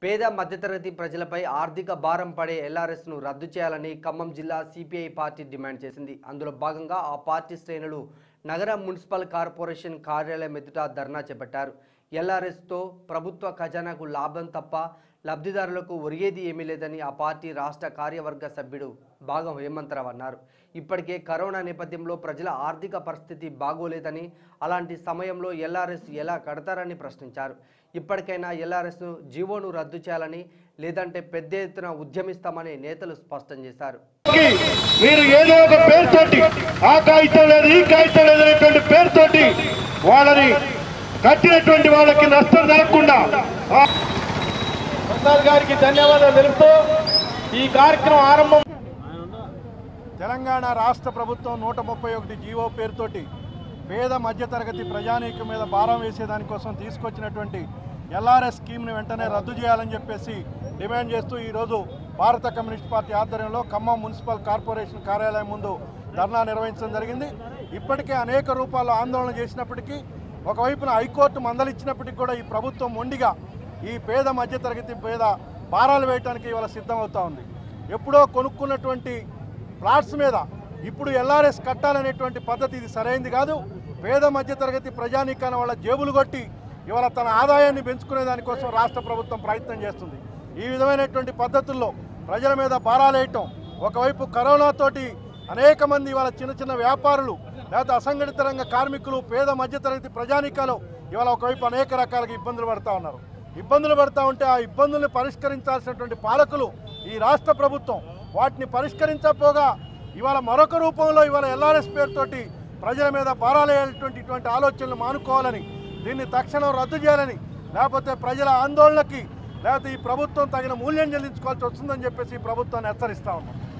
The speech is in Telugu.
పేద మధ్యతరగతి ప్రజలపై ఆర్థిక భారం పడే ఎల్ఆర్ఎస్ను రద్దు చేయాలని ఖమ్మం జిల్లా సిపిఐ పార్టీ డిమాండ్ చేసింది అందులో భాగంగా ఆ పార్టీ శ్రేణులు నగర మున్సిపల్ కార్పొరేషన్ కార్యాలయం ఎదుట ధర్నా చేపట్టారు ఎల్ఆర్ఎస్తో ప్రభుత్వ ఖజానాకు లాభం తప్ప లబ్ధిదారులకు ఒరిగేది ఏమీ లేదని ఆ పార్టీ రాష్ట్ర కార్యవర్గ సభ్యుడు భాగం హేమంతరావు అన్నారు ఇప్పటికే కరోనా నేపథ్యంలో ప్రజల ఆర్థిక పరిస్థితి బాగోలేదని అలాంటి సమయంలో ఎల్ఆర్ఎస్ ఎలా కడతారని ప్రశ్నించారు ఇప్పటికైనా ఎల్ఆర్ఎస్ను జీవోను రద్దు చేయాలని లేదంటే పెద్ద ఎత్తున ఉద్యమిస్తామని నేతలు స్పష్టం చేశారు కి మీరు ఏదో ఒక పేరుతోటి ఆ కాగితం లేదు ఈ కాగితం లేదు అనేటువంటి పేరుతోటి వాళ్ళని కట్టినటువంటి వాళ్ళకి నష్టం జరగకుండా ఆ- ప్రసాద్ గారికి ధన్యవాదాలు తెలుపుతూ ఈ కార్యక్రమం ఆరంభం తెలంగాణ రాష్ట్ర ప్రభుత్వం నూట ముప్పై ఒకటి జీవో పేరుతోటి పేద మధ్యతరగతి ప్రజానీకం మీద భారం వేసేదానికోసం తీసుకొచ్చినటువంటి ఎల్ఆర్ఎస్ స్కీమ్ని వెంటనే రద్దు చేయాలని చెప్పేసి డిమాండ్ చేస్తూ ఈరోజు భారత కమ్యూనిస్ట్ పార్టీ ఆధ్వర్యంలో ఖమ్మం మున్సిపల్ కార్పొరేషన్ కార్యాలయం ముందు ధర్నా నిర్వహించడం జరిగింది ఇప్పటికే అనేక రూపాల్లో ఆందోళన చేసినప్పటికీ ఒకవైపున హైకోర్టు మందలిచ్చినప్పటికీ కూడా ఈ ప్రభుత్వం మొండిగా ఈ పేద మధ్యతరగతి పేద భారాలు వేయడానికి ఇవాళ సిద్ధమవుతా ఉంది ఎప్పుడో కొనుక్కున్నటువంటి ప్లాట్స్ మీద ఇప్పుడు ఎల్ఆర్ఎస్ కట్టాలనేటువంటి పద్ధతి ఇది సరైంది కాదు పేద మధ్యతరగతి ప్రజానీకాన్ని వాళ్ళ జేబులు కొట్టి ఇవాళ తన ఆదాయాన్ని పెంచుకునే దానికోసం రాష్ట్ర ప్రభుత్వం ప్రయత్నం చేస్తుంది ఈ విధమైనటువంటి పద్ధతుల్లో ప్రజల మీద భారాలు వేయటం ఒకవైపు కరోనాతోటి అనేక మంది ఇవాళ చిన్న చిన్న వ్యాపారులు లేకపోతే అసంఘటిత రంగ కార్మికులు పేద మధ్యతరగతి ప్రజానీకాలు ఇవాళ ఒకవైపు అనేక రకాలుగా ఇబ్బందులు పడుతూ ఉన్నారు ఇబ్బందులు పడుతూ ఉంటే ఆ ఇబ్బందుల్ని పరిష్కరించాల్సినటువంటి పాలకులు ఈ రాష్ట్ర ప్రభుత్వం వాటిని పరిష్కరించకపోగా ఇవాళ మరొక రూపంలో ఇవాళ ఎల్ఆర్ఎస్ పేరుతోటి ప్రజల మీద భారాలేటువంటి ఇటువంటి ఆలోచనలు మానుకోవాలని దీన్ని తక్షణం రద్దు చేయాలని లేకపోతే ప్రజల ఆందోళనకి లేకపోతే ఈ ప్రభుత్వం తగిన మూల్యం చెల్లించుకోవాల్సి వస్తుందని చెప్పేసి ఈ ప్రభుత్వాన్ని హెచ్చరిస్తా ఉన్నాం